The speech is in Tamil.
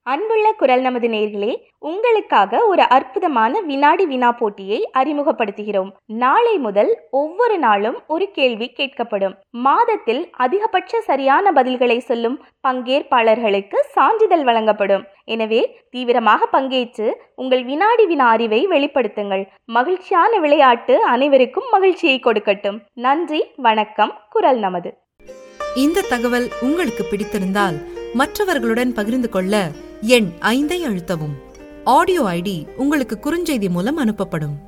அன்புள்ள குரல் நமது நேர்களே உங்களுக்காக ஒரு அற்புதமான வினாடி வினா போட்டியை அறிமுகப்படுத்துகிறோம் நாளை முதல் ஒவ்வொரு நாளும் ஒரு கேள்வி கேட்கப்படும் மாதத்தில் அதிகபட்ச சரியான பதில்களை சொல்லும் பங்கேற்பாளர்களுக்கு சான்றிதழ் வழங்கப்படும் எனவே தீவிரமாக பங்கேற்று உங்கள் வினாடி வினா அறிவை வெளிப்படுத்துங்கள் மகிழ்ச்சியான விளையாட்டு அனைவருக்கும் மகிழ்ச்சியை கொடுக்கட்டும் நன்றி வணக்கம் குரல் நமது இந்த தகவல் உங்களுக்கு பிடித்திருந்தால் மற்றவர்களுடன் பகிர்ந்து கொள்ள எண் ஐந்தை அழுத்தவும் ஆடியோ ஐடி உங்களுக்கு குறுஞ்செய்தி மூலம் அனுப்பப்படும்